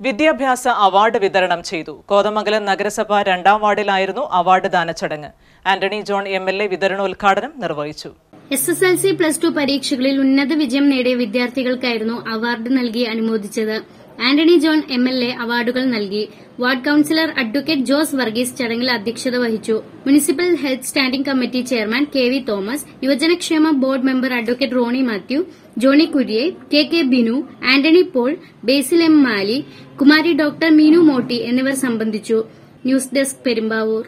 വിദ്യാഭ്യാസ അവാർഡ് വിതരണം ചെയ്തു കോതമംഗലം നഗരസഭ രണ്ടാം വാർഡിലായിരുന്നു അവാർഡ് ദാന ചടങ്ങ് Antony John M L A വിതരണോദ്ഘാടനം നിർവഹിച്ചു S S L C plus two പരീക്ഷകളിൽ ഉന്നത വിജയം നേടിയ വിദ്യാർത്ഥികൾക്കായിരുന്നു അവാർഡ് നൽകി അനുമോദിച്ചത് Antony John M L A അവാർഡുകൾ നൽകി ward councillor advocate Jose Varghese ചടങ്ങിൽ അധ്യക്ഷത വഹിച്ചു municipal health standing committee chairman K V Thomas യുവജനക്ഷേമ board member advocate Rony Mathew Johny Kuriye K K Binu Antony Paul Basil M Mali Kumari doctor Meenu Motty എന്നിവർ സംബന്ധിച്ചു ന്യൂസ് ഡെസ്ക് പെരുമ്പാവൂർ